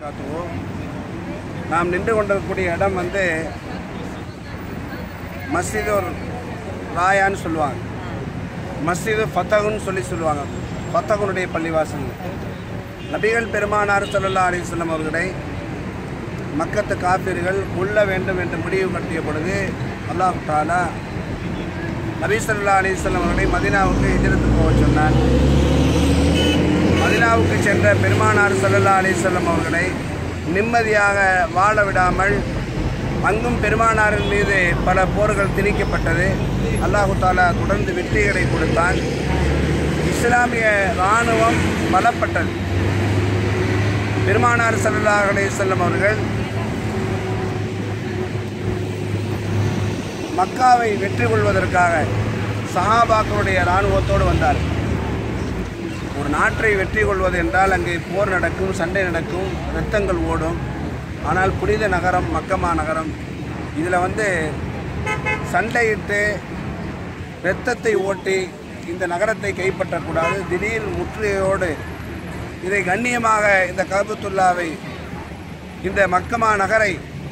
காத்துவோம் நாம் நின்று கொண்டிருக்கக்கூடிய இடம் வந்து மஸ்ஜிதுர் ராயான்னு சொல்லுவாங்க மஸ்ஜிது ஃபத்தகுன்னு சொல்லி சொல்லுவாங்க ஃபத்தகுனுடைய பள்ளிவாசல் நபிகள் பெருமானார் ஸல்லல்லாஹு அலைஹி வஸல்லம் அவர்களை மக்கத்து காப்பீர்கள் கொல்ல வேண்டும் என்று முடிவு கட்டிய பொழுது அல்லாஹ் தாலா நபி ஸல்லல்லாஹு அலைஹி வஸல்லம் அவர்களை மதீனாவுக்கு எதிர்த்து போக சொன்னார் மதினாவுக்கு சென்ற பெருமானார் ஸல்லல்லாஹு அலைஹி வஸல்லம் அவர்களை நிம்மதியாக வாழ விடாமல் அங்கும் பெருமானாரின் மீது பல போர்கள் திணிக்கப்பட்டது அல்லாஹு தாலா தொடர்ந்து வெற்றிகளை கொடுத்தான் இஸ்லாமிய இராணுவம் பலப்பட்டது பெருமானார் ஸல்லல்லாஹு அலைஹி வஸல்லம் அவர்கள் மக்காவை வெற்றி கொள்வதற்காக சஹாபாக்களுடைய இராணுவத்தோடு வந்தார் ஒரு நாட்டை வெற்றி கொள்வது என்றால் அங்கே போர் நடக்கும் சண்டை நடக்கும் இரத்தங்கள் ஓடும் ஆனால் புனித நகரம் மக்கமா நகரம் இதில் வந்து சண்டையிட்டு இரத்தத்தை ஓட்டி இந்த நகரத்தை கைப்பற்றக்கூடாது திடீர் முற்றுகையோடு இதை கண்ணியமாக இந்த கபத்துல்லாவை இந்த மக்கமா நகரை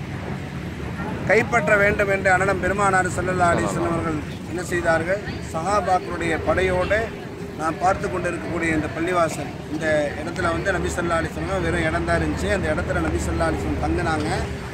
கைப்பற்ற வேண்டும் என்று அண்ணனம் பெருமானார் ஸல்லல்லாஹு அலைஹி வஸல்லம் அவர்கள் என்ன செய்தார்கள் சஹாபாக்களுடைய படையோடு நாம் பார்த்து கொண்டு இருக்கக்கூடிய இந்த பள்ளிவாசல் இந்த இடத்துல வந்து நபி ஸல்லல்லாஹு அலைஹி வஸல்லம் வெறும் இடம் தான் இருந்துச்சு அந்த இடத்துல நபி ஸல்லல்லாஹு அலைஹி வஸல்லம் தங்கினாங்க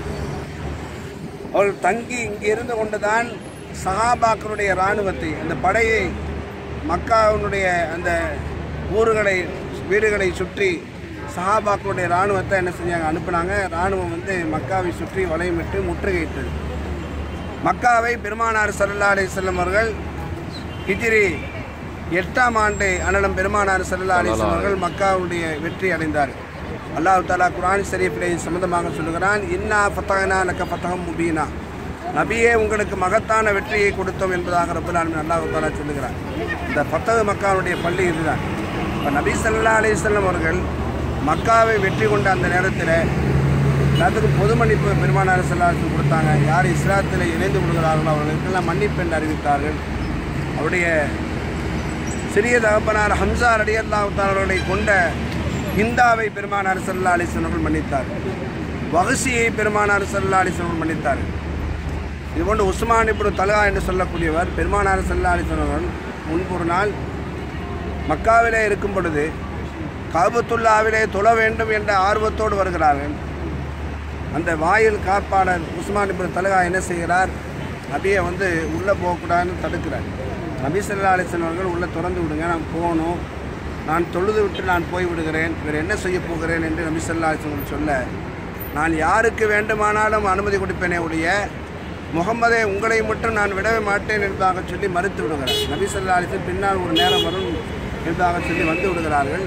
அவர்கள் தங்கி இங்கே இருந்து கொண்டு தான் சஹாபாக்களுடைய இராணுவத்தை அந்த படையை மக்காவினுடைய அந்த ஊர்களை வீடுகளை சுற்றி சஹாபாக்களுடைய இராணுவத்தை என்ன செஞ்சாங்க அனுப்புனாங்க இராணுவம் வந்து மக்காவை சுற்றி வளையமிட்டு முற்றுகையிட்டது மக்காவை பெருமானார் ஸல்லல்லாஹு அலைஹி வஸல்லம் அவர்கள் ஹிஜ்ரி எட்டாம் ஆண்டு அண்ணலம் பெருமானார் ஸல்லல்லாஹு அலைஹி வஸல்லம் அவர்கள் மக்காவுடைய வெற்றி அடைந்தார் அல்லாஹ் தாலா குர்ஆன் ஷரீஃபிலே இது சம்பந்தமாக சொல்லுகிறான் இன்னா ஃபத்தஹனா லக்க ஃபத்தஹம் முபீனா நபியே உங்களுக்கு மகத்தான வெற்றியை கொடுத்தோம் என்பதாக ரப்பல் ஆலமீன் அல்லாஹ் தாலா சொல்லுகிறார் இந்த ஃபத்தஹ் மக்காவுடைய பள்ளி இதுதான் இப்போ நபி ஸல்லல்லாஹு அலைஹி வஸல்லம் அவர்கள் மக்காவை வெற்றி கொண்ட அந்த நேரத்தில் எல்லாத்துக்கும் பொது மன்னிப்பு பெருமானார் செல்லாருக்கு கொடுத்தாங்க யார் இஸ்லாத்தில் இணைந்து கொள்கிறார்களோ அவர்களுக்கெல்லாம் மன்னிப்பு என்று அறிவித்தார்கள் அவருடைய சிறிய தகப்பனார் ஹம்சா ரடியல்லாவுத்தாரர்களை கொண்ட ஹிந்தாவை பெருமானார் சல்லா அலிஸ்வர்கள் மன்னித்தார் வகுசியை பெருமானார் சல்லா அலிஸ்வர்கள் மன்னித்தார் இதுபோன்று உஸ்மான் இப்படி தலகா என்று சொல்லக்கூடியவர் பெருமானார் சல்லா அலிஸ்வர்கள் முன்பு ஒரு நாள் மக்காவிலே இருக்கும் பொழுது காபத்துல்லாவிலே தொழ வேண்டும் என்ற ஆர்வத்தோடு வருகிறார்கள் அந்த வாயில் காப்பாளர் உஸ்மான் இப்னு தலகா என்ன செய்கிறார் நபியை வந்து உள்ளே போகக்கூடாதுன்னு தடுக்கிறார் நபி சல்லா அலிஸ்லாம் அவர்கள் உள்ளே திறந்து விடுங்க நான் போகணும் நான் தொழுது விட்டு நான் போய் விடுகிறேன் வேறு என்ன செய்ய போகிறேன் என்று நபி சல்லா அலிஸ்லாம் சொல்ல நான் யாருக்கு வேண்டுமானாலும் அனுமதி கொடுப்பேனே ஒழிய முகம்மதே உங்களை மட்டும் நான் விடவே மாட்டேன் என்பதாக சொல்லி மறுத்து விடுகிறார் நபி சல்லா அலிஸ்லாம் பின்னால் ஒரு நேரம் வரும் என்பதாக சொல்லி வந்து விடுகிறார்கள்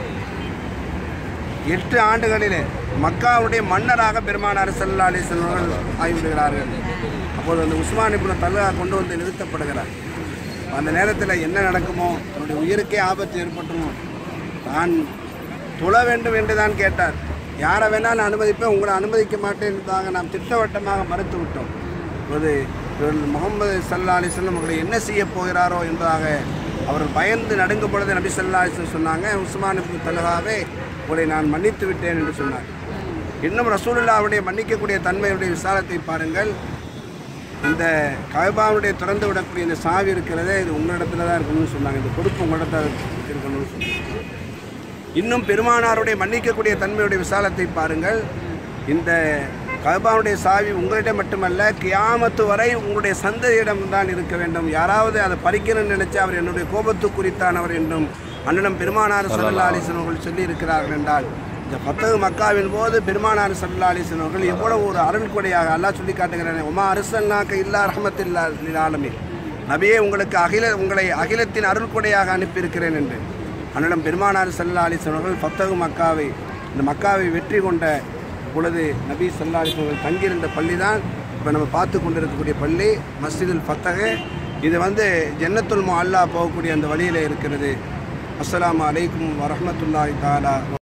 எட்டு ஆண்டுகளிலே மக்காவுடைய மன்னராக பெருமானார் சல்லா அலிஸ்லாம் அவர்கள் ஆகிவிடுகிறார்கள் அப்போது அந்த உஸ்மான் இப்னு தல்லா கொண்டு வந்து நிறுத்தப்படுகிறார் அந்த நேரத்தில் என்ன நடக்குமோ அவருடைய உயிருக்கே ஆபத்து ஏற்பட்டுமோ தான் தொழ வேண்டும் என்று தான் கேட்டார் யாரை வேணாலும் அனுமதிப்பேன் உங்களை அனுமதிக்க மாட்டேன் என்பதாக நாம் திட்டவட்டமாக மறுத்து விட்டோம் இப்போது இவர்கள் முகமது சல்லா அலிஸ்லாம் அவர்களை என்ன செய்ய போகிறாரோ என்பதாக அவர் பயந்து நடுங்கும் பொழுது நபி சல்லா அலிஸ்லாம் சொன்னாங்க உஸ்மான் இப்னு தலகாவே உங்களை நான் மன்னித்து விட்டேன் என்று சொன்னார் இன்னும் ரசூலுல்லாவுடைய மன்னிக்கக்கூடிய தன்மையுடைய விசாலத்தை பாருங்கள் இந்த கபாவுடைய திறந்து விடக்கூடிய இந்த சாவி இருக்கிறதே இது உங்களிடத்துல தான் இருக்கணும்னு சொன்னாங்க இந்த பொறுப்பு உங்களிடத்தில் இருக்கணும்னு சொன்னாங்க இன்னும் பெருமானாருடைய மன்னிக்கக்கூடிய தன்மையுடைய விசாலத்தை பாருங்கள் இந்த கபாவுடைய சாவி உங்களிடம் மட்டுமல்ல கியாமத்து வரை உங்களுடைய சந்ததியிடம் தான் இருக்க வேண்டும் யாராவது அதை பறிக்கணும்னு நினைச்சு அவர் என்னுடைய கோபத்துக்குரித்தானவர் என்றும் அண்ணனம் பெருமானார் சல்லா அலிசன் அவர்கள் சொல்லி இருக்கிறார்கள் என்றால் இந்த பத்தகு மக்காவின் போது பெருமானார் சல்லா அலிசன் அவர்கள் எவ்வளவு ஒரு அருள் கொடையாக அல்லாஹ் சொல்லி காட்டுகிறேன் உமா அரசன்னாக்க இல்லா ரஹமத்தில்லா ஆலமி நபியே உங்களுக்கு அகில உங்களை அகிலத்தின் அருள் கொடையாக அனுப்பியிருக்கிறேன் என்று அண்ணனம் பெருமானார் சல்லா அலிசன் அவர்கள் பத்தகு மக்காவை இந்த மக்காவை வெற்றி கொண்ட பொழுது நபி சல்லா அலிசன் அவர்கள் தங்கியிருந்த பள்ளி தான் இப்போ நம்ம பார்த்து கொண்டிருக்கக்கூடிய பள்ளி மஸ்ஜிதுல் ஃபத்தக இது வந்து ஜன்னத்துல் அல்லா போகக்கூடிய அந்த வழியில் இருக்கிறது அஸ்ஸலாமு அலைக்கும் வரஹ்மத்துல்லாஹி தாலா